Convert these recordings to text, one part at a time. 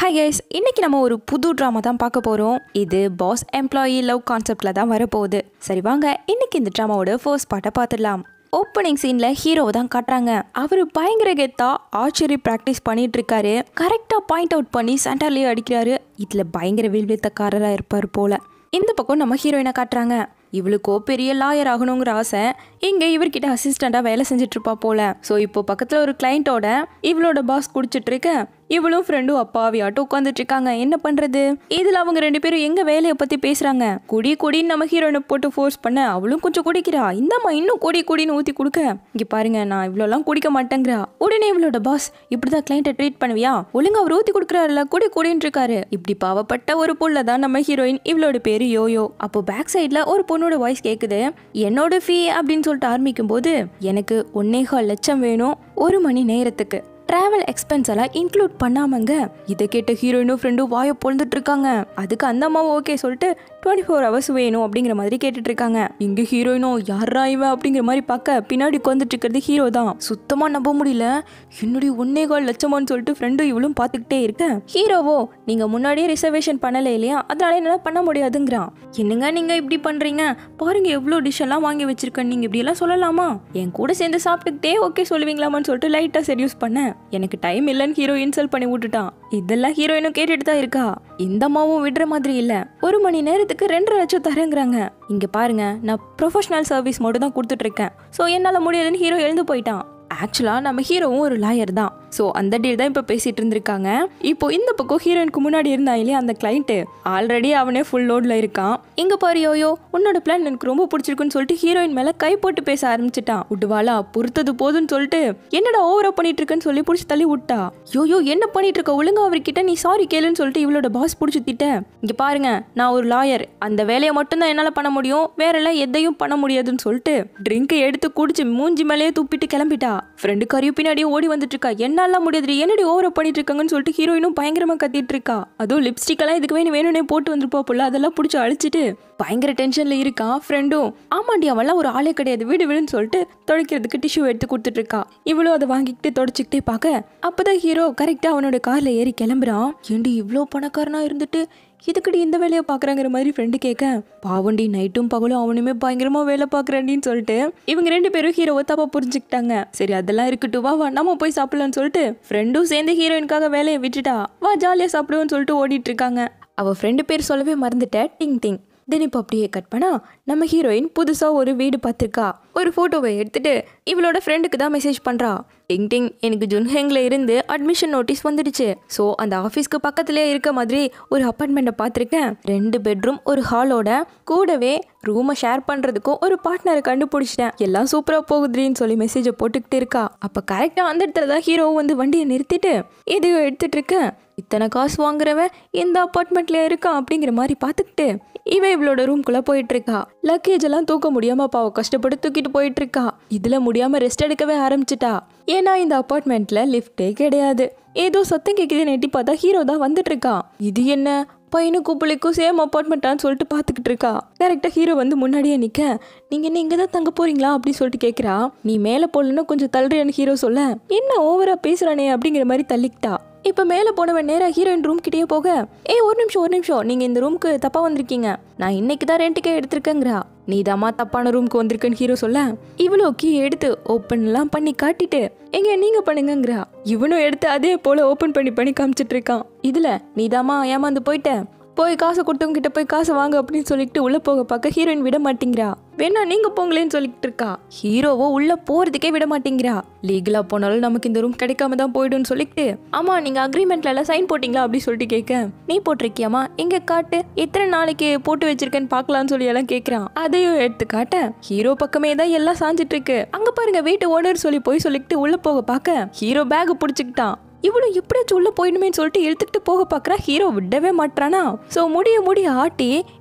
hi guys இன்னைக்கு நம்ம ஒரு புது ட்ராமா தான் பார்க்க போகிறோம் இது பாஸ் எம்ப்ளாயி லவ் கான்செப்டில் தான் வரப்போகுது சரி வாங்க இன்னைக்கு இந்த ட்ராமாவோட ஃபர்ஸ்ட் பார்ட்டை பார்த்துடலாம் ஓப்பனிங் சீனில் ஹீரோவை தான் காட்டுறாங்க அவர் பயங்கர கெத்தா ஆர்ச்சரி ப்ராக்டிஸ் பண்ணிட்டு இருக்காரு கரெக்டாக பாயிண்ட் அவுட் பண்ணி சென்டர்லேயே அடிக்கிறாரு இதில் பயங்கர வில்வித்தக்காரராக இருப்பார் போல இந்த பக்கம் நம்ம ஹீரோயினை காட்டுறாங்க இவளுக்கோ பெரிய லாயர் ஆகணுங்கிற ஆசை இங்கே இவர்கிட்ட அசிஸ்டண்ட்டாக வேலை செஞ்சுட்டு இருப்பா போல ஸோ இப்போ பக்கத்தில் ஒரு கிளைண்ட்டோட இவளோட பாஸ் குடிச்சிட்டு இருக்க இவளும் ஃப்ரெண்டும் அப்பாவியாட்டும் உட்காந்துட்டு இருக்காங்க என்ன பண்றது இதுல அவங்க ரெண்டு பேரும் எங்க வேலையை பத்தி பேசுறாங்க குடி குடின்னு நம்ம ஹீரோயினை போட்டு ஃபோர்ஸ் பண்ண அவளும் கொஞ்சம் குடிக்கிறா இந்தாம்மா இன்னும் குடி குடின்னு ஊத்தி கொடுக்க இங்க பாருங்க நான் இவ்வளோலாம் குடிக்க மாட்டேங்கிறா உடனே இவளோட பாஸ் இப்படிதான் கிளைண்ட்டை ட்ரீட் பண்ணுவியா ஒழுங்கா அவர் ஊத்தி கொடுக்குறாருல குடி குடின்னு இருக்காரு இப்படி பாவப்பட்ட ஒரு புள்ள தான் நம்ம ஹீரோயின் இவளோட பேரு யோயோ அப்போ பேக் சைட்ல ஒரு பொண்ணோட வாய்ஸ் கேக்குது என்னோட ஃபீ அப்படின்னு சொல்லிட்டு ஆரம்பிக்கும் போது எனக்கு ஒன்னேகால் லட்சம் வேணும் ஒரு மணி நேரத்துக்கு டிராவல் எக்ஸ்பென்ஸ் எல்லாம் இன்க்ளூட் பண்ணாமங்க இதை கேட்ட ஹீரோயினும் ஃப்ரெண்டும் வாயை பொழுதுட்டு இருக்காங்க அதுக்கு அந்த அம்மாவும் ஓகே சொல்லிட்டு டுவெண்ட்டி ஃபோர் ஹவர்ஸ் வேணும் அப்படிங்கிற மாதிரி கேட்டுட்டு இருக்காங்க இங்க ஹீரோயினும் யாரா இவன் அப்படிங்கிற மாதிரி பார்க்க பின்னாடி உட்காந்துட்டு இருக்கிறது ஹீரோ தான் சுத்தமா நம்ப முடியல என்னுடைய ஒன்னே கால் லட்சமான்னு சொல்லிட்டு ஃப்ரெண்டும் இவளும் பார்த்துக்கிட்டே இருக்க ஹீரோவோ நீங்க முன்னாடியே ரிசர்வேஷன் பண்ணல இல்லையா அதனால என்னால பண்ண முடியாதுங்கிறான் என்னங்க நீங்க இப்படி பண்றீங்க பாருங்க எவ்வளோ டிஷ் எல்லாம் வாங்கி வச்சிருக்கேன் நீங்க இப்படி எல்லாம் சொல்லலாமா என் கூட சேர்ந்து சாப்பிட்டுக்கிட்டே ஓகே சொல்லுவீங்களாமான்னு சொல்லிட்டு லைட்டா செடியூஸ் பண்ணேன் எனக்கு டைம் இல்லைன்னு ஹீரோ இன்சல்ட் பண்ணி விட்டுட்டான் இதெல்லாம் ஹீரோயினும் கேட்டுட்டு தான் இருக்கா இந்த அம்மாவும் விடுற மாதிரி இல்ல ஒரு மணி நேரத்துக்கு ரெண்டரை லட்சம் தரேங்கிறாங்க இங்க பாருங்க நான் ப்ரொஃபஷனல் சர்வீஸ் மட்டும் தான் கொடுத்துட்டு இருக்கேன் ஸோ என்னால முடியாதுன்னு ஹீரோ எழுந்து போயிட்டான் ஆக்சுவலாக நம்ம ஹீரோவும் ஒரு லாயர் தான் ஸோ அந்த டீல் தான் இப்போ பேசிட்டு இருந்திருக்காங்க இப்போ இந்த பக்கம் ஹீரோயினுக்கு முன்னாடி இருந்தா இல்லையா அந்த கிளைண்ட்டு ஆல்ரெடி அவனே ஃபுல் லோட்ல இருக்கான் இங்க பாரு யோயோ உன்னோட பிளான் எனக்கு ரொம்ப பிடிச்சிருக்குன்னு சொல்லிட்டு ஹீரோயின் மேல கை போட்டு பேச ஆரம்பிச்சிட்டான் விடுவாளா பொறுத்தது போதுன்னு சொல்லிட்டு என்னடா ஓவரா பண்ணிட்டு இருக்கேன்னு சொல்லி பிடிச்சி தள்ளி விட்டா யோயோ என்ன பண்ணிட்டு இருக்க ஒழுங்கா அவர்கிட்ட நீ சாரி கேளுன்னு சொல்லிட்டு இவளோட பாஸ் பிடிச்சி திட்ட இங்க பாருங்க நான் ஒரு லாயர் அந்த வேலையை மட்டும்தான் என்னால பண்ண முடியும் வேற எல்லாம் எதையும் பண்ண முடியாதுன்னு சொல்லிட்டு ட்ரிங்கை எடுத்து குடிச்சு மூஞ்சி மேலேயே துப்பிட்டு கிளம்பிட்டா ஃப்ரெண்டு கறியும் பின்னாடியே ஓடி வந்துட்டு இருக்கா என்னாலாம் முடியாது என்னடி ஓவரா பண்ணிட்டு இருக்காங்கன்னு சொல்லிட்டு ஹீரோயினும் பயங்கரமா கத்திட்டு இருக்கா அதுவும் லிப்ஸ்டிக் எல்லாம் இதுக்கு வேணும் வேணும்னே போட்டு வந்திருப்பா போல அதெல்லாம் பிடிச்சி அழிச்சிட்டு பயங்கர டென்ஷன்ல இருக்கான் ஃப்ரெண்டும் ஆமாண்டி அவெல்லாம் ஒரு ஆளே கிடையாது வீடு வீடுன்னு சொல்லிட்டு துடைக்கிறதுக்கு டிஷ்யூ எடுத்து கொடுத்துட்டு இருக்கா இவ்வளோ அதை வாங்கிக்கிட்டு தொடச்சிக்கிட்டே பார்க்க அப்பதான் ஹீரோ கரெக்டா அவனோட கார்ல ஏறி கிளம்புறான் ஏண்டி இவ்வளோ பணக்காரனா இருந்துட்டு இதுக்கடி இந்த வேலையை பார்க்குறாங்கிற மாதிரி ஃப்ரெண்டு கேட்க பாவண்டி நைட்டும் பகலும் அவனுமே பயங்கரமாக வேலை பார்க்குறாண்டின்னு சொல்லிட்டு இவங்க ரெண்டு பேரும் ஹீரோவை தப்பா புரிஞ்சுக்கிட்டாங்க சரி அதெல்லாம் இருக்கட்டும் வா வா நம்ம போய் சாப்பிடலாம்னு சொல்லிட்டு ஃப்ரெண்டும் சேர்ந்து ஹீரோயினுக்காக வேலையை விட்டுட்டா வா ஜாலியாக சாப்பிடுவோம்னு சொல்லிட்டு ஓடிட்டு இருக்காங்க அவள் ஃப்ரெண்டு பேர் சொல்லவே மறந்துட்டேன் டிங் டிங் தென் இப்போ அப்படியே கட் பண்ணா நம்ம ஹீரோயின் புதுசாக ஒரு வீடு பார்த்துருக்கா ஒரு ஃபோட்டோவை எடுத்துட்டு இவளோட ஃப்ரெண்டுக்கு தான் மெசேஜ் பண்ணுறா டிங் டிங் எனக்கு ஜுன்ஹெங்கில் இருந்து அட்மிஷன் நோட்டீஸ் வந்துடுச்சு ஸோ அந்த ஆஃபீஸ்க்கு பக்கத்துலேயே இருக்க மாதிரி ஒரு அப்பார்ட்மெண்ட்டை பார்த்துருக்கேன் ரெண்டு பெட்ரூம் ஒரு ஹாலோட கூடவே ரூமை ஷேர் பண்ணுறதுக்கும் ஒரு பார்ட்னரை கண்டுபிடிச்சிட்டேன் எல்லாம் சூப்பராக போகுதுன்னு சொல்லி மெசேஜை போட்டுக்கிட்டு இருக்கா அப்போ கரெக்டாக அந்த இடத்துல தான் ஹீரோவும் வந்து வண்டியை நிறுத்திட்டு இதையோ எடுத்துட்டு இருக்கேன் இத்தனை காசு வாங்குறவன் இந்த அப்பார்ட்மெண்ட்ல இருக்கான் அப்படிங்கிற மாதிரி பார்த்துக்கிட்டு இவன் இவளோட ரூம்குள்ள போயிட்டு இருக்கா லக்கேஜ் எல்லாம் தூக்க முடியாம பாவ கஷ்டப்பட்டு தூக்கிட்டு போயிட்டு இருக்கா இதுல முடியாம ரெஸ்ட் எடுக்கவே ஆரம்பிச்சிட்டா ஏன்னா இந்த அப்பார்ட்மெண்ட்ல லிஃப்டே கிடையாது ஏதோ சத்தம் கேட்குதுன்னு எட்டி பார்த்தா ஹீரோ தான் வந்துட்டு இருக்கான் இது என்ன பையனுக்கும் பிள்ளைக்கும் சேம் அப்பார்ட்மெண்ட்டான்னு சொல்லிட்டு பார்த்துக்கிட்டு இருக்கா கரெக்டாக ஹீரோ வந்து முன்னாடியே நிற்க நீங்கள் என்ன இங்கே தான் தங்க போறீங்களா அப்படின்னு சொல்லிட்டு கேட்குறா நீ மேலே போடலன்னா கொஞ்சம் தள்ளுறியான்னு ஹீரோ சொல்ல என்ன ஓவரா பேசுறானே அப்படிங்கிற மாதிரி தள்ளிக்கிட்டா இப்போ மேலே போனவன் நேராக ஹீரோயின் ரூம் கிட்டேயே போக ஏய் ஒரு நிமிஷம் ஒரு நிமிஷம் நீங்கள் இந்த ரூமுக்கு தப்பாக வந்திருக்கீங்க நான் இன்னைக்கு தான் ரெண்ட்டுக்கே எடுத்திருக்கேங்கிறா நீ தாமா தப்பான ரூமுக்கு வந்திருக்கேன்னு ஹீரோ சொல்ல இவ்வளோ கீ எடுத்து ஓப்பன் எல்லாம் பண்ணி காட்டிட்டு எங்க நீங்க பண்ணுங்கங்கிறா இவனும் எடுத்து அதே போல ஓப்பன் பண்ணி பண்ணி காமிச்சிட்டு இருக்கான் இதுல நீதாம்மா ஏமாந்து போயிட்ட போய் காசை கொடுத்தவங்க கிட்ட போய் காசை வாங்க அப்படின்னு சொல்லிட்டு உள்ள போக பார்க்க ஹீரோயின் விட மாட்டேங்கிறா வேணா நீங்க போங்களேன்னு சொல்லிட்டு இருக்கா ஹீரோவோ உள்ள போறதுக்கே விட மாட்டேங்கிறா லீகலா போனாலும் நமக்கு இந்த ரூம் கிடைக்காம தான் போயிடும்னு சொல்லிட்டு ஆமா நீங்க அக்ரிமெண்ட்ல எல்லாம் சைன் போட்டீங்களா அப்படின்னு சொல்லிட்டு கேட்க நீ போட்டிருக்கியாமா எங்க காட்டு எத்தனை நாளைக்கு போட்டு வச்சிருக்கேன்னு பார்க்கலாம்னு சொல்லி எல்லாம் கேட்கறான் அதையும் எடுத்து காட்ட ஹீரோ பக்கமே தான் எல்லாம் சாஞ்சிட்டு இருக்கு அங்க பாருங்க வீட்டு ஓனர் சொல்லி போய் சொல்லிட்டு உள்ள போக பார்க்க ஹீரோ பேக் பிடிச்சிக்கிட்டான் இவளும் எப்படியாச்சும் உள்ள போயிடுமேன்னு சொல்லிட்டு இழுத்துக்கிட்டு போக பார்க்கறா ஹீரோ விடவே மாட்டானா ஸோ முடிய முடிய ஆட்டி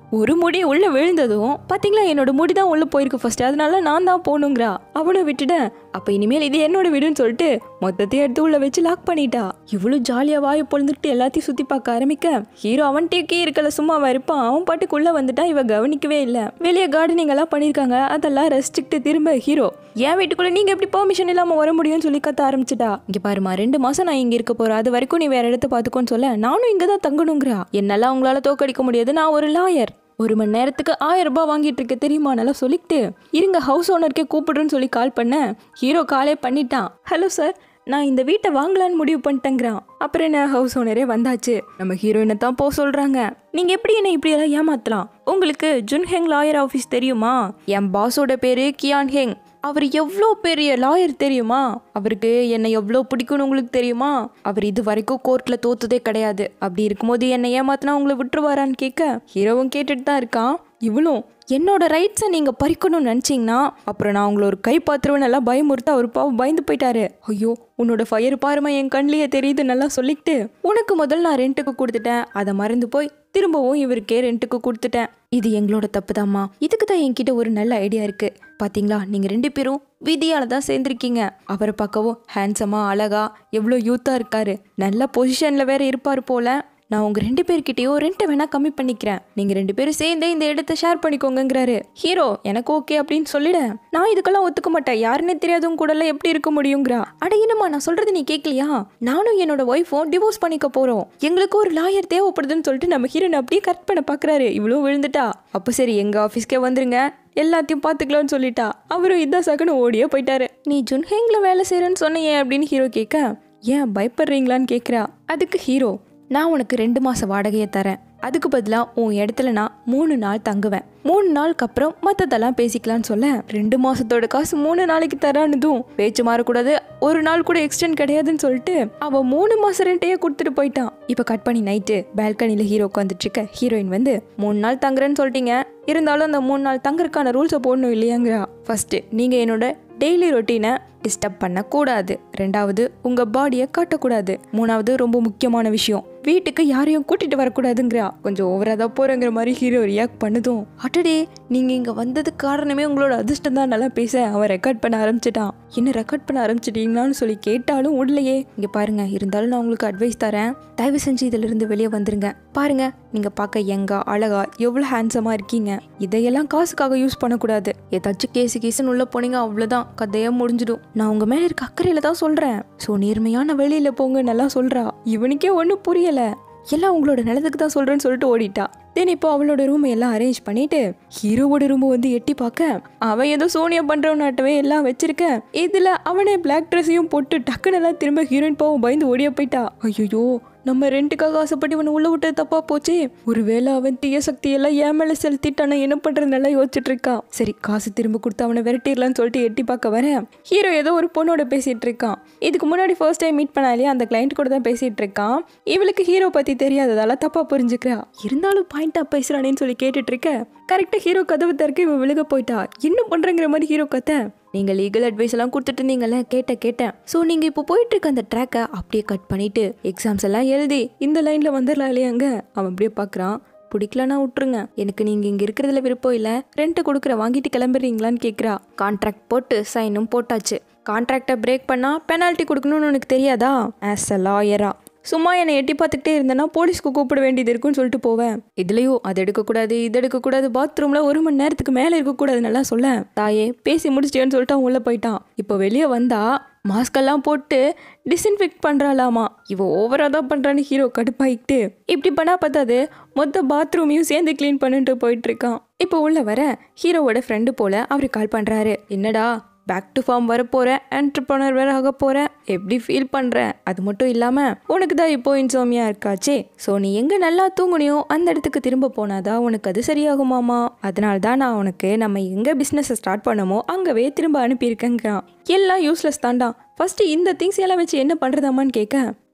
ஒரு முடி உள்ள விழுந்ததும் பாத்தீங்களா என்னோட முடி தான் உள்ள போயிருக்கு ஃபர்ஸ்ட் அதனால நான் தான் போகணுங்கிறா அவனை விட்டுட்டேன் அப்ப இனிமேல் இது என்னோட வீடுன்னு சொல்லிட்டு மொத்தத்தையும் எடுத்து உள்ள வச்சு லாக் பண்ணிட்டா இவ்வளவு ஜாலியா வாயை பொழுதுட்டு எல்லாத்தையும் சுத்தி பார்க்க ஆரம்பிக்க ஹீரோ அவன் டேக்கே இருக்கல சும்மாவா இருப்பான் அவன் பாட்டுக்குள்ள வந்துட்டான் இவ கவனிக்கவே இல்லை வெளியே கார்டனிங் எல்லாம் பண்ணிருக்காங்க அதெல்லாம் ரசிச்சுக்கிட்டு திரும்ப ஹீரோ என் வீட்டுக்குள்ள நீங்க எப்படி பெர்மிஷன் இல்லாம வர முடியும்னு சொல்லி கத்த ஆரம்பிச்சிட்டா இங்க பாருமா ரெண்டு மாசம் நான் இங்க இருக்க போறேன் அது வரைக்கும் நீ வேற இடத்த பாத்துக்கோன்னு சொல்ல நானும் இங்க தான் தங்கணுங்கிறா என்னால உங்களால தோக்கடிக்க முடியாது நான் ஒரு லாயர் ஒரு மணி நேரத்துக்கு ஆயிரம் ரூபாய் வாங்கிட்டு இருக்க தெரியுமா நல்லா சொல்லிக்கிட்டு இருங்க ஹவுஸ் ஓனருக்கே கூப்பிடுறேன்னு சொல்லி கால் பண்ணேன் ஹீரோ காலே பண்ணிட்டான் ஹலோ சார் நான் இந்த வீட்டை வாங்கலான்னு முடிவு பண்ணிட்டேங்கிறான் அப்புறம் என்ன ஹவுஸ் ஓனரே வந்தாச்சு நம்ம ஹீரோயினை தான் போக சொல்றாங்க நீங்க எப்படி என்ன இப்படி எல்லாம் ஏமாத்தலாம் உங்களுக்கு ஜுன்ஹெங் லாயர் ஆஃபீஸ் தெரியுமா என் பாஸோட பேரு கியான் ஹெங் அவர் எவ்வளோ பெரிய லாயர் தெரியுமா அவருக்கு என்னை எவ்வளோ பிடிக்கும்னு உங்களுக்கு தெரியுமா அவர் இது வரைக்கும் கோர்ட்டில் தோத்ததே கிடையாது அப்படி இருக்கும்போது என்னை ஏமாத்தினா உங்களை விட்டுருவாரான்னு கேட்க ஹீரோவும் கேட்டுட்டு தான் இருக்கான் இவளும் என்னோட ரைட்ஸை நீங்கள் பறிக்கணும்னு நினச்சிங்கன்னா அப்புறம் நான் உங்களை ஒரு கை பாத்திருவேன் நல்லா பயமுறுத்தா அவர் பாவம் பயந்து போயிட்டாரு ஐயோ உன்னோட ஃபயர் பாருமா என் கண்ணிலேயே தெரியுது நல்லா சொல்லிக்கிட்டு உனக்கு முதல்ல நான் ரெண்ட்டுக்கு கொடுத்துட்டேன் அதை மறந்து போய் திரும்பவும் இவருக்கே ரெண்ட்டுக்கு கொடுத்துட்டேன் இது எங்களோட தப்பு தாம்மா இதுக்கு தான் என்கிட்ட ஒரு நல்ல ஐடியா இருக்கு பாத்தீங்களா நீங்க ரெண்டு பேரும் விதியால தான் சேர்ந்திருக்கீங்க அவரை பார்க்கவும் ஹேண்ட்ஸமா அழகா எவ்வளோ யூத்தா இருக்காரு நல்ல பொசிஷன்ல வேற இருப்பாரு போல நான் உங்க ரெண்டு பேர்கிட்டயும் ரெண்ட்டை வேணா கம்மி பண்ணிக்கிறேன் நீங்க ரெண்டு பேரும் சேர்ந்தே இந்த இடத்த ஷேர் பண்ணிக்கோங்கங்கிறாரு ஹீரோ எனக்கு ஓகே அப்படின்னு சொல்லிட நான் இதுக்கெல்லாம் ஒத்துக்க மாட்டேன் யாருன்னே தெரியாதவங்க கூட எல்லாம் எப்படி இருக்க முடியுங்கிறா அட என்னம்மா நான் சொல்றது நீ கேட்கலையா நானும் என்னோட ஒய்ஃபும் டிவோர்ஸ் பண்ணிக்க போறோம் எங்களுக்கு ஒரு லாயர் தேவைப்படுதுன்னு சொல்லிட்டு நம்ம ஹீரோனை அப்படியே கரெக்ட் பண்ண பாக்குறாரு இவ்வளோ விழுந்துட்டா அப்போ சரி எங்க ஆஃபீஸ்க்கே வந்துருங்க எல்லாத்தையும் பார்த்துக்கலாம்னு சொல்லிட்டா அவரும் இதான் சகனு ஓடியே போயிட்டாரு நீ ஜுன்ஹேங்ல வேலை செய்யறேன்னு சொன்னியே அப்படின்னு ஹீரோ கேட்க ஏன் பயப்படுறீங்களான்னு கேட்குறா அதுக்கு ஹீரோ நான் உனக்கு ரெண்டு மாதம் வாடகையை தரேன் அதுக்கு பதிலாக உன் இடத்துல நான் மூணு நாள் தங்குவேன் மூணு நாளுக்கு அப்புறம் மற்றதெல்லாம் பேசிக்கலாம்னு சொல்ல ரெண்டு மாசத்தோட காசு மூணு நாளைக்கு தரானதும் பேச்சு மாறக்கூடாது ஒரு நாள் கூட எக்ஸ்டெண்ட் கிடையாதுன்னு சொல்லிட்டு அவன் மூணு மாசம் ரெண்டையே கொடுத்துட்டு போயிட்டான் இப்போ கட் பண்ணி நைட்டு பால்கனியில் ஹீரோ உட்காந்துட்டு இருக்க ஹீரோயின் வந்து மூணு நாள் தங்குறேன்னு சொல்லிட்டீங்க இருந்தாலும் அந்த மூணு நாள் தங்குறதுக்கான ரூல்ஸை போடணும் இல்லையாங்கிறா ஃபர்ஸ்ட் நீங்கள் என்னோட டெய்லி ரொட்டீனை டிஸ்டர்ப் பண்ணக்கூடாது ரெண்டாவது உங்கள் பாடியை காட்டக்கூடாது மூணாவது ரொம்ப முக்கியமான விஷயம் வீட்டுக்கு யாரையும் கூட்டிட்டு வரக்கூடாதுங்கிறா கொஞ்சம் ஓவரா தான் போறேங்கிற மாதிரி ஹீரோ ரியாக்ட் பண்ணதும் அட்டடே நீங்க இங்க வந்ததுக்கு காரணமே உங்களோட அதிர்ஷ்டம் தான் நல்லா பேச அவன் ரெக்கார்ட் பண்ண ஆரம்பிச்சிட்டான் என்ன ரெக்கார்ட் பண்ண ஆரம்பிச்சிட்டீங்களான்னு சொல்லி கேட்டாலும் உடலையே இங்க பாருங்க இருந்தாலும் நான் உங்களுக்கு அட்வைஸ் தரேன் தயவு செஞ்சு இதுல இருந்து வெளியே வந்துருங்க பாருங்க நீங்க பார்க்க யங்கா அழகா எவ்வளவு ஹேண்ட்ஸமா இருக்கீங்க இதையெல்லாம் காசுக்காக யூஸ் பண்ணக்கூடாது ஏதாச்சும் கேஸு கேஸுன்னு உள்ள போனீங்க அவ்வளவுதான் கதையா முடிஞ்சிடும் நான் உங்க மேல இருக்க அக்கறையில தான் சொல்றேன் ஸோ நேர்மையான வெளியில போங்க நல்லா சொல்றா இவனுக்கே ஒன்றும் புரியல எல்லாம் உங்களோட நிலத்துக்கு தான் சொல்றேன்னு சொல்லிட்டு ஓடிட்டா தென் இப்போ அவளோட ரூமை எல்லாம் அரேஞ்ச் பண்ணிட்டு ஹீரோவோட ரூமை வந்து எட்டி பார்க்க அவன் ஏதோ சோனியா பண்றவனாட்டவே எல்லாம் வச்சிருக்க இதுல அவனே பிளாக் ட்ரெஸ்ஸையும் போட்டு டக்குன்னு எல்லாம் திரும்ப ஹீரோயின் பாவம் பயந்து ஓடிய போயிட்டா ஐயோ நம்ம ரெண்டுக்காக ஆசைப்பட்டு இவனை உள்ள விட்டது தப்பா போச்சே ஒருவேளை அவன் தீய சக்தி எல்லாம் என் மேல செலுத்திட்டானா என்ன பண்றது நல்லா யோசிச்சுட்டு இருக்கான் சரி காசு திரும்ப கொடுத்து அவனை விரட்டிடலாம்னு சொல்லிட்டு எட்டி பார்க்க வரேன் ஹீரோ ஏதோ ஒரு பொண்ணோட பேசிட்டு இருக்கான் இதுக்கு முன்னாடி ஃபர்ஸ்ட் டைம் மீட் பண்ணாலே அந்த கிளைண்ட் கூட தான் பேசிட்டு இருக்கான் இவளுக்கு ஹீரோ பத்தி தெரியாததால தப்பா புரிஞ்சுக்கிறா இருந்தாலும் பாயிண்டா பேசுறானேன்னு சொல்லி கேட்டுட்டு இருக்க கரெக்டா ஹீரோ கதவு திறக்க இவன் விழுக போயிட்டா என்ன பண்றங்கிற மாதிரி ஹீரோ கத்த நீங்கள் லீகல் அட்வைஸ் எல்லாம் கொடுத்துட்டு இருந்தீங்கல்ல கேட்டேன் கேட்டேன் ஸோ நீங்கள் இப்போ போயிட்டு இருக்க அந்த ட்ராக்கை அப்படியே கட் பண்ணிட்டு எக்ஸாம்ஸ் எல்லாம் எழுதி இந்த லைனில் வந்துடலாம் இல்லையாங்க அவன் அப்படியே பார்க்குறான் பிடிக்கலனா விட்டுருங்க எனக்கு நீங்க இங்க இருக்கிறதுல விருப்பம் இல்ல ரெண்ட் கொடுக்குற வாங்கிட்டு கிளம்புறீங்களான்னு கேக்குறா கான்ட்ராக்ட் போட்டு சைனும் போட்டாச்சு கான்ட்ராக்டை பிரேக் பண்ணா பெனால்ட்டி கொடுக்கணும்னு உனக்கு தெரியாதா ஆஸ் அ லாயரா சும்மா என்னை எட்டி பார்த்துக்கிட்டே இருந்தேன்னா போலீஸ்க்கு கூப்பிட வேண்டியது இருக்குன்னு சொல்லிட்டு போவேன் இதுலயும் அது எடுக்கக்கூடாது இது எடுக்கக்கூடாது பாத்ரூம்ல ஒரு மணி நேரத்துக்கு மேலே இருக்கக்கூடாது நல்லா சொல்ல தாயே பேசி முடிச்சிட்டேன்னு சொல்லிட்டு அவன் உள்ள போயிட்டான் இப்போ வெளியே வந்தா மாஸ்கெல்லாம் போட்டு டிஸ்இன்ஃபெக்ட் பண்ணுறாளாமா இவ ஓவராக தான் பண்ணுறான்னு ஹீரோ கடுப்பாயிக்கிட்டு இப்படி பண்ணா பார்த்தாது மொத்த பாத்ரூமையும் சேர்ந்து க்ளீன் பண்ணிட்டு போயிட்டு இருக்கான் இப்போ உள்ள வர ஹீரோவோட ஃப்ரெண்டு போல அவர் கால் பண்ணுறாரு என்னடா பேக் டு ஃபார்ம் வர போகிறேன் என்டர்பிரனர் வேற ஆக போகிறேன் எப்படி ஃபீல் பண்ணுறேன் அது மட்டும் இல்லாமல் உனக்கு தான் இப்போ இன்சோமியா இருக்காச்சே ஸோ நீ எங்கே நல்லா தூங்குனியோ அந்த இடத்துக்கு திரும்ப போனாதான் உனக்கு அது சரியாகுமாமா அதனால தான் நான் உனக்கு நம்ம எங்கே பிஸ்னஸை ஸ்டார்ட் பண்ணமோ அங்கவே திரும்ப அனுப்பியிருக்கேங்கிறான் எல்லாம் யூஸ்லெஸ் தான்டா ஃபர்ஸ்ட் இந்த திங்ஸ் எல்லாம் வச்சு என்ன பண்ணுறதாமான்னு கேட்க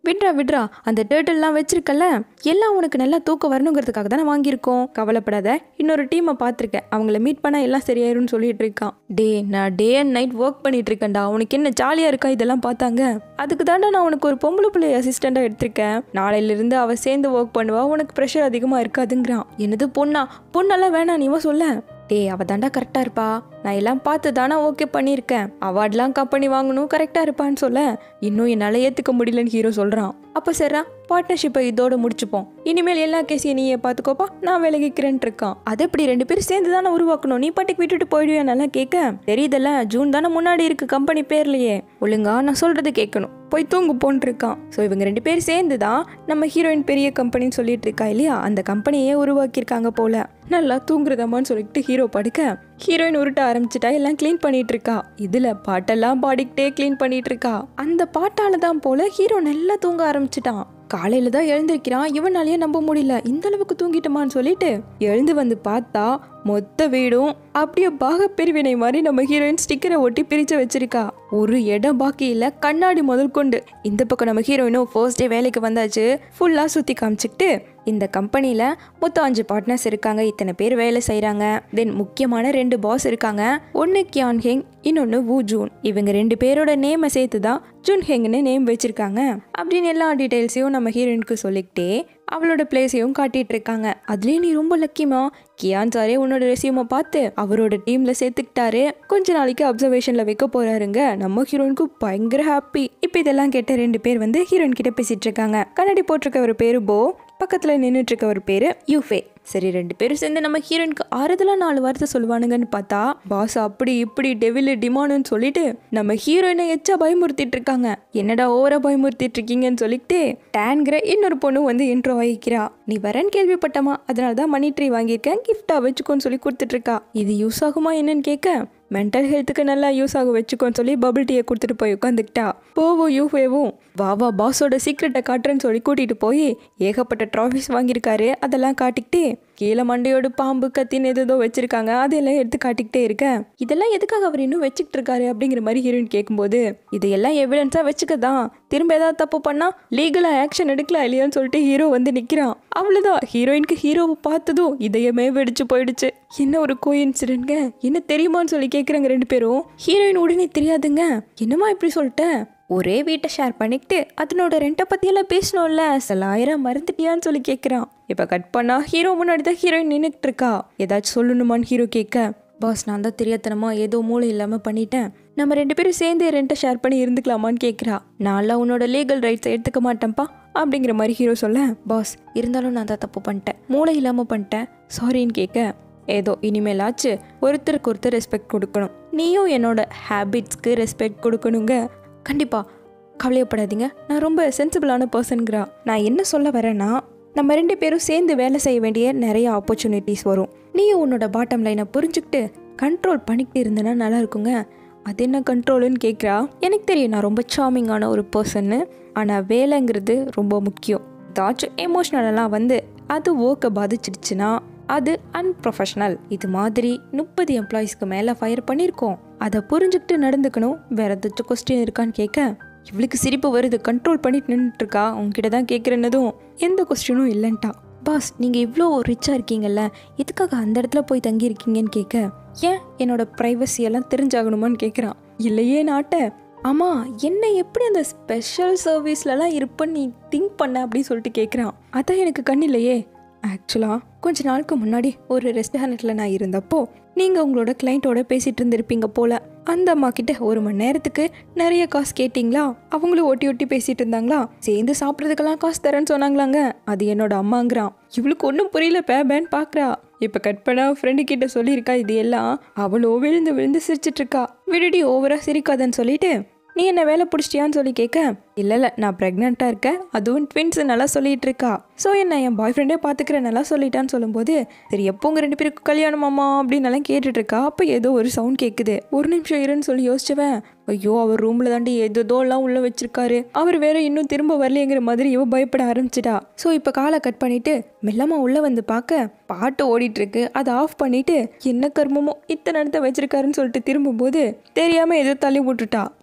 விட்றா விட்றா அந்த டேர்ட்டில்லாம் வச்சிருக்கல எல்லாம் உனக்கு நல்லா தூக்கம் வரணுங்கிறதுக்காக தானே வாங்கியிருக்கோம் கவலைப்படாத இன்னொரு டீமை பார்த்துருக்கேன் அவங்கள மீட் பண்ணால் எல்லாம் சரியாயிரும்னு சொல்லிட்டு இருக்கான் டே நான் டே அண்ட் நைட் ஒர்க் பண்ணிட்டு இருக்கேன்டா உனக்கு என்ன ஜாலியாக இருக்கா இதெல்லாம் பார்த்தாங்க அதுக்கு தாண்டா நான் உனக்கு ஒரு பொம்பளை பிள்ளை அசிஸ்டண்ட்டாக எடுத்திருக்கேன் நாளையிலிருந்து அவள் சேர்ந்து ஒர்க் பண்ணுவா உனக்கு ப்ரெஷர் அதிகமாக இருக்காதுங்கிறான் என்னது பொண்ணா பொண்ணெல்லாம் வேணாம் நீவோ சொல்ல டேய் அவ தாண்டா கரெக்டாக இருப்பா நான் எல்லாம் பார்த்து தானே ஓகே பண்ணியிருக்கேன் அவார்ட்லாம் கம்பெனி வாங்கணும் கரெக்டாக இருப்பான்னு சொல்ல இன்னும் என்னால் ஏற்றுக்க முடியலன்னு ஹீரோ சொல்கிறான் அப்போ சரிடா பார்ட்னர்ஷிப்பை இதோட முடிச்சுப்போம் இனிமேல் எல்லா கேஸையும் நீயே பார்த்துக்கோப்பா நான் விலகிக்கிறேன்ட்டு இருக்கான் அது எப்படி ரெண்டு பேரும் சேர்ந்து தானே உருவாக்கணும் நீ பாட்டுக்கு விட்டுட்டு போயிடுவியா நல்லா கேட்க தெரியுதல்ல ஜூன் தானே முன்னாடி இருக்கு கம்பெனி பேர்லையே ஒழுங்கா நான் சொல்றது கேட்கணும் போய் தூங்கு போன்ட்டு இருக்கான் ஸோ இவங்க ரெண்டு பேரும் சேர்ந்து தான் நம்ம ஹீரோயின் பெரிய கம்பெனின்னு சொல்லிட்டு இருக்கா இல்லையா அந்த கம்பெனியே உருவாக்கியிருக்காங்க போல நல்லா தூங்குறதம்மான்னு சொல்லிட்டு ஹீரோ படுக்க ஹீரோயின் உருட்ட ஆரம்பிச்சிட்டா எல்லாம் க்ளீன் பண்ணிட்டு இருக்கா இதுல பாட்டெல்லாம் பாடிக்கிட்டே க்ளீன் பண்ணிட்டு இருக்கா அந்த பாட்டால தான் போல ஹீரோ நல்லா தூங்க ஆரம்பிச்சிட்டான் காலையில தான் எழுந்திருக்கிறான் இவனாலேயே நம்ப முடியல இந்த அளவுக்கு தூங்கிட்டோமான்னு சொல்லிட்டு எழுந்து வந்து பார்த்தா மொத்த வீடும் அப்படியே பாக பிரிவினை மாதிரி நம்ம ஹீரோயின் ஸ்டிக்கரை ஒட்டி பிரிச்சு வச்சிருக்கா ஒரு இடம் பாக்கி இல்ல கண்ணாடி முதல் கொண்டு இந்த பக்கம் நம்ம ஹீரோயினும் ஃபர்ஸ்ட் டே வேலைக்கு வந்தாச்சு ஃபுல்லா சுத்தி காமிச்சிக்கிட்டு இந்த கம்பெனியில் மொத்தம் அஞ்சு பார்ட்னர்ஸ் இருக்காங்க இத்தனை பேர் வேலை செய்கிறாங்க தென் முக்கியமான ரெண்டு பாஸ் இருக்காங்க ஒன்று கியான் ஹெங் இன்னொன்று வு ஜூன் இவங்க ரெண்டு பேரோட நேமை சேர்த்து தான் ஜூன் ஹெங்னு நேம் வச்சிருக்காங்க அப்படின்னு எல்லா டீட்டெயில்ஸையும் நம்ம ஹீரோயினுக்கு சொல்லிக்கிட்டே அவளோட பிளேஸையும் காட்டிட்டு இருக்காங்க அதுலேயே நீ ரொம்ப லக்கிமா கியான் சாரே உன்னோட ரெசியூமை பார்த்து அவரோட டீம்ல சேர்த்துக்கிட்டாரு கொஞ்ச நாளைக்கு அப்சர்வேஷன்ல வைக்க போறாருங்க நம்ம ஹீரோயினுக்கு பயங்கர ஹாப்பி இப்போ இதெல்லாம் கேட்ட ரெண்டு பேர் வந்து ஹீரோயின் கிட்ட பேசிட்டு இருக்காங்க கண்ணாடி போட்டிருக்க ஒரு பேரு போ பக்கத்துல நின்றுட்டு இருக்க ஒரு பேரு யூஃபே சரி ரெண்டு பேரும் சேர்ந்து நம்ம ஹீரோயினுக்கு ஆறுதலாக நாலு வார்த்தை சொல்லுவானுங்கன்னு பார்த்தா பாஸ் அப்படி இப்படி டெவிலு டிமானுன்னு சொல்லிட்டு நம்ம ஹீரோயினை எச்சா பயமுறுத்திட்டு இருக்காங்க என்னடா ஓவரா பயமுறுத்திட்டு இருக்கீங்கன்னு சொல்லிட்டு டேன்கிற இன்னொரு பொண்ணு வந்து இன்ட்ரோ ஆகிக்கிறா நீ வரேன்னு கேள்விப்பட்டமா அதனால தான் மணி ட்ரீ வாங்கியிருக்கேன் கிஃப்டா வச்சுக்கோன்னு சொல்லி கொடுத்துட்டு இருக்கா இது யூஸ் ஆகுமா என்னன்னு கேட்க மென்டல் ஹெல்த்துக்கு நல்லா யூஸ் ஆகும் வச்சுக்கோன்னு சொல்லி பபிள் டீயை கொடுத்துட்டு போய் உட்காந்துக்கிட்டா போவும் யூஃபேவும் வா வா பாஸோட சீக்ரெட்டை காட்டுறேன்னு சொல்லி கூட்டிகிட்டு போய் ஏகப்பட்ட ட்ராஃபிஸ் வாங்கியிருக்காரு அதெல்லாம் காட்டிக்கிட்டு கீழே மண்டையோடு பாம்பு கத்தின்னு எதோ வச்சிருக்காங்க அதெல்லாம் எடுத்து காட்டிக்கிட்டே இருக்க இதெல்லாம் எதுக்காக அவர் இன்னும் வச்சுக்கிட்டு இருக்காரு அப்படிங்கிற மாதிரி ஹீரோயின் கேட்கும்போது இதையெல்லாம் எவிடன்ஸாக வச்சுக்க தான் திரும்ப ஏதாவது தப்பு பண்ணா லீகலாக ஆக்ஷன் எடுக்கலாம் இல்லையான்னு சொல்லிட்டு ஹீரோ வந்து நிற்கிறான் அவ்வளோதான் ஹீரோயினுக்கு ஹீரோவை பார்த்ததும் இதயமே வெடிச்சு போயிடுச்சு என்ன ஒரு கோ இன்சிடென்ட்ங்க என்ன தெரியுமான்னு சொல்லி கேட்குறாங்க ரெண்டு பேரும் ஹீரோயின் உடனே தெரியாதுங்க என்னம்மா இப்படி சொல்லிட்டேன் ஒரே வீட்டை ஷேர் பண்ணிக்கிட்டு அதனோட ரெண்டை பற்றியெல்லாம் பேசணும்ல சிலாயிரம் மறந்துட்டியான்னு சொல்லி கேட்குறான் இப்போ கட் பண்ணா ஹீரோ முன்னாடி தான் ஹீரோயின் நின்றுட்டு இருக்கா ஏதாச்சும் சொல்லணுமான்னு ஹீரோ கேட்க பாஸ் நான் தான் தெரியாதனமா ஏதோ மூளை இல்லாமல் பண்ணிட்டேன் நம்ம ரெண்டு பேரும் சேர்ந்து ரெண்டை ஷேர் பண்ணி இருந்துக்கலாமான்னு கேட்குறா நான்லாம் உன்னோட லீகல் ரைட்ஸை எடுத்துக்க மாட்டேன்ப்பா அப்படிங்கிற மாதிரி ஹீரோ சொல்ல பாஸ் இருந்தாலும் நான் தான் தப்பு பண்ணிட்டேன் மூளை இல்லாமல் பண்ணிட்டேன் சாரின்னு கேட்க ஏதோ இனிமேலாச்சு ஒருத்தருக்கு ஒருத்தர் ரெஸ்பெக்ட் கொடுக்கணும் நீயும் என்னோட ஹேபிட்ஸ்க்கு ரெஸ்பெக்ட் கொடுக்கணுங்க கண்டிப்பா கவலையப்படாதீங்க நான் ரொம்ப சென்சிபிளான பர்சன்கிறா நான் என்ன சொல்ல வரேன்னா நம்ம ரெண்டு பேரும் சேர்ந்து வேலை செய்ய வேண்டிய நிறைய ஆப்பர்ச்சுனிட்டிஸ் வரும் நீயும் உன்னோட பாட்டம் லைனை புரிஞ்சுக்கிட்டு கண்ட்ரோல் பண்ணிக்கிட்டு இருந்தேன்னா நல்லா இருக்குங்க அது என்ன கண்ட்ரோலுன்னு கேட்குறா எனக்கு தெரியும் நான் ரொம்ப சாமிங்கான ஒரு பர்சன்னு ஆனால் வேலைங்கிறது ரொம்ப முக்கியம் ஏதாச்சும் எமோஷ்னலெல்லாம் வந்து அது ஒர்க்கை பாதிச்சிடுச்சுன்னா அது அன்ப்ரொஃபஷனல் இது மாதிரி முப்பது எம்ப்ளாயீஸ்க்கு மேலே ஃபயர் பண்ணியிருக்கோம் அதை புரிஞ்சுக்கிட்டு நடந்துக்கணும் வேற ஏதாச்சும் கொஸ்டின் இருக்கான்னு கேட்க இவளுக்கு சிரிப்பு வருது கண்ட்ரோல் பண்ணிட்டு நின்றுட்டு இருக்கா உங்ககிட்ட தான் கேட்குறேன்னதும் எந்த கொஸ்டினும் இல்லைன்ட்டா பாஸ் நீங்கள் இவ்வளோ ரிச்சாக இருக்கீங்கல்ல எதுக்காக அந்த இடத்துல போய் தங்கியிருக்கீங்கன்னு கேட்க ஏன் என்னோட ப்ரைவசி எல்லாம் தெரிஞ்சாகணுமான்னு கேட்குறான் இல்லையே நாட்ட ஆமாம் என்ன எப்படி அந்த ஸ்பெஷல் சர்வீஸ்லலாம் இருப்பேன்னு நீ திங்க் பண்ண அப்படின்னு சொல்லிட்டு கேட்குறான் அதான் எனக்கு கண்ணில்லையே ஆக்சுவலாக கொஞ்ச நாளுக்கு முன்னாடி ஒரு ரெஸ்டாரண்ட்டில் நான் இருந்தப்போ நீங்கள் உங்களோட கிளைண்ட்டோட பேசிகிட்டு இருந்திருப்பீங்க போல அந்த அம்மா கிட்ட ஒரு மணி நேரத்துக்கு நிறைய காசு கேட்டிங்களா அவங்களும் ஒட்டி ஒட்டி பேசிட்டு இருந்தாங்களா சேர்ந்து சாப்பிட்றதுக்கெல்லாம் காசு தரேன்னு சொன்னாங்களாங்க அது என்னோட அம்மாங்கிறான் இவளுக்கு ஒன்றும் புரியல பேபேன்னு பார்க்குறா இப்போ கட் பண்ண ஃப்ரெண்டு கிட்ட சொல்லியிருக்கா இது எல்லாம் அவளோ விழுந்து விழுந்து சிரிச்சிட்டு இருக்கா விடுடி ஓவரா சிரிக்காதன்னு சொல்லிட்டு நீ என்ன வேலை பிடிச்சிட்டியான்னு சொல்லி கேட்க இல்லை இல்லை நான் ப்ரெக்னெண்ட்டாக இருக்கேன் அதுவும் ட்வின்ஸ் நல்லா சொல்லிட்டு இருக்கா ஸோ என்ன என் பாய் ஃப்ரெண்டே பார்த்துக்கிறேன் நல்லா சொல்லிட்டான்னு சொல்லும்போது சரி எப்போ உங்கள் ரெண்டு பேருக்கு கல்யாணமாமா அப்படின்னு எல்லாம் கேட்டுட்டு இருக்கா அப்போ ஏதோ ஒரு சவுண்ட் கேட்குது ஒரு நிமிஷம் இருன்னு சொல்லி யோசிச்சவன் ஐயோ அவர் ரூமில் தாண்டி ஏதோ எல்லாம் உள்ள வச்சிருக்காரு அவர் வேற இன்னும் திரும்ப வரலையேங்கிற மாதிரி இவ பயப்பட ஆரம்பிச்சிட்டா ஸோ இப்போ காலை கட் பண்ணிட்டு மெல்லமா உள்ள வந்து பார்க்க பாட்டு ஓடிட்டு இருக்கு அதை ஆஃப் பண்ணிட்டு என்ன கர்மமோ இத்தனை இடத்த வச்சிருக்காருன்னு சொல்லிட்டு திரும்பும்போது தெரியாம ஏதோ தள்ளி விட்டுட்டா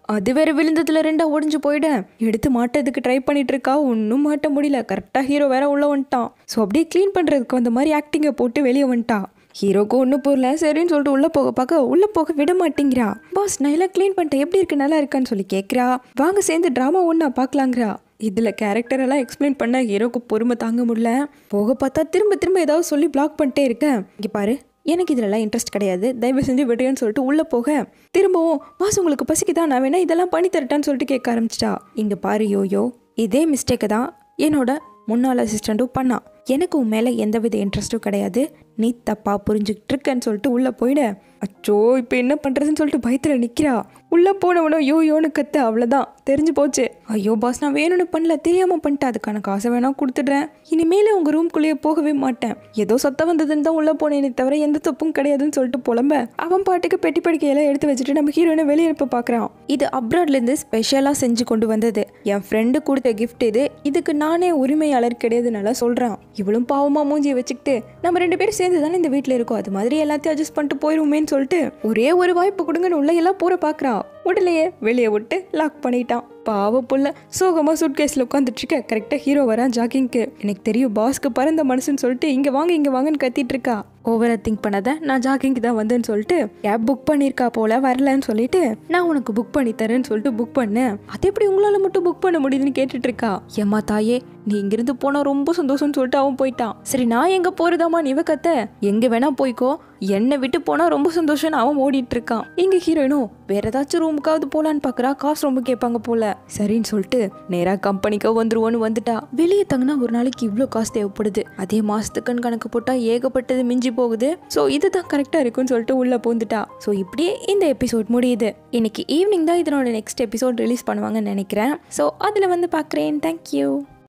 அது வேற விழுந்ததுல ரெண்டா ஒடிஞ்சு போயிட எடுத்து மாட்டதுக்கு ட்ரை பண்ணிட்டு இருக்கா ஒன்றும் மாட்ட முடியல கரெக்டாக ஹீரோ வேற உள்ள வந்துட்டான் ஸோ அப்படியே க்ளீன் பண்ணுறதுக்கு அந்த மாதிரி ஆக்டிங்கை போட்டு வெளியே வந்துட்டா ஹீரோக்கு ஒன்றும் போகல சரின்னு சொல்லிட்டு உள்ளே போக பார்க்க உள்ளே போக விட மாட்டேங்கிறா பாஸ் நான் எல்லாம் க்ளீன் பண்ணிட்டேன் எப்படி இருக்கு நல்லா இருக்கான்னு சொல்லி கேட்குறா வாங்க சேர்ந்து ட்ராமா ஒன்றா பார்க்கலாங்கிறா இதில் கேரக்டர் எல்லாம் எக்ஸ்பிளைன் பண்ண ஹீரோக்கு பொறுமை தாங்க முடியல போக பார்த்தா திரும்ப திரும்ப ஏதாவது சொல்லி பிளாக் பண்ணிட்டே இருக்கேன் இங்கே பாரு எனக்கு இதிலலாம் இன்ட்ரெஸ்ட் கிடையாது தயவு செஞ்சு விடுறேன்னு சொல்லிட்டு உள்ளே போக திரும்பவும் பாஸ் உங்களுக்கு பசிக்குதா நான் வேணா இதெல்லாம் பண்ணி தரட்டான்னு சொல்லிட்டு கேட்க ஆரம்பிச்சிட்டா இங்கே பாரு யோயோ இதே மிஸ்டேக்கை தான் என்னோட முன்னாள் அசிஸ்டண்ட்டும் பண்ணான் எனக்கு உன் மேலே எந்தவித இன்ட்ரெஸ்ட்டும் கிடையாது நீ தப்பாக புரிஞ்சுக்கிட்டு இருக்கேன்னு சொல்லிட்டு உள்ளே போயிட அச்சோ இப்போ என்ன பண்ணுறதுன்னு சொல்லிட்டு பயத்தில் நிற்கிறா உள்ளே போனவனோ யோ யோன்னு கத்து அவ்வளோதான் தெரிஞ்சு போச்சு ஐயோ பாஸ் நான் வேணும்னு பண்ணல தெரியாமல் பண்ணிட்டேன் அதுக்கான காசை வேணா கொடுத்துட்றேன் இனிமேல் உங்கள் ரூம்குள்ளேயே போகவே மாட்டேன் ஏதோ சத்தம் வந்ததுன்னு தான் உள்ளே போனேனே தவிர எந்த தப்பும் கிடையாதுன்னு சொல்லிட்டு புலம்ப அவன் பாட்டுக்கு பெட்டி படிக்கையெல்லாம் எடுத்து வச்சுட்டு நம்ம ஹீரோயினை வெளியே இருப்ப பார்க்குறான் இது அப்ராட்லேருந்து ஸ்பெஷலாக செஞ்சு கொண்டு வந்தது என் ஃப்ரெண்டு கொடுத்த கிஃப்ட் இது இதுக்கு நானே உரிமையாளர் கிடையாதுனால சொல்கிறான் இவளும் பாவமாக மூஞ்சியை வச்சுக்கிட்டு நம்ம ரெண்டு பேரும் சேர்ந்து தானே இந்த வீட்டில் இருக்கோம் அது மாதிரி எல்லாத்தையும் அட்ஜஸ்ட் பண்ணிட்டு போயிருவோமேன்னு சொல்லிட்டு ஒரே ஒரு வாய்ப்பு கொடுங்கன்னு உள்ள எல்லாம் போற பார்க்குறா உடலையே வெளியே விட்டு லாக் பண்ணிட்டான் பாவ புள்ள சோகமாக சூட்கேஸில் உட்காந்துட்டு இருக்க கரெக்டாக ஹீரோ வரான் ஜாக்கிங்க்கு எனக்கு தெரியும் பாஸ்க்கு பறந்த மனசுன்னு சொல்லிட்டு இங்கே வாங்க இங்கே வாங்கன்னு கத்திட்டு இருக்கா ஓவரா திங்க் பண்ணாத நான் ஜாக்கிங்க்கு தான் வந்தேன்னு சொல்லிட்டு கேப் புக் பண்ணியிருக்கா போல வரலன்னு சொல்லிட்டு நான் உனக்கு புக் பண்ணி தரேன்னு சொல்லிட்டு புக் பண்ணேன் அது எப்படி உங்களால் மட்டும் புக் பண்ண முடியுதுன்னு கேட்டுட்டு இருக்கா ஏம்மா தாயே நீ இங்கிருந்து போனா ரொம்ப சந்தோஷம்னு சொல்லிட்டு அவன் போயிட்டான் சரி நான் எங்க போறதாமா நீ இவ கத்த எங்க வேணா போய்க்கோ என்னை விட்டு போனா ரொம்ப சந்தோஷம்னு அவன் ஓடிட்டு இருக்கான் எங்க ஹீரோயினும் வேற ஏதாச்சும் ரூமுக்காவது போலான்னு பாக்குறா காசு ரொம்ப கேட்பாங்க போல சரின்னு சொல்லிட்டு நேரா கம்பெனிக்கோ வந்துருவோன்னு வந்துட்டா வெளியே தங்கினா ஒரு நாளைக்கு இவ்வளோ காசு தேவைப்படுது அதே மாசத்துக்குன்னு கணக்கு போட்டா ஏகப்பட்டது மிஞ்சி போகுது ஸோ இதுதான் கரெக்டா இருக்கும்னு சொல்லிட்டு உள்ள பூந்துட்டா ஸோ இப்படியே இந்த எபிசோட் முடியுது இன்னைக்கு ஈவினிங் தான் இதனோட நெக்ஸ்ட் எபிசோட் ரிலீஸ் பண்ணுவாங்கன்னு நினைக்கிறேன் ஸோ அதில் வந்து பார்க்குறேன் தேங்க்யூ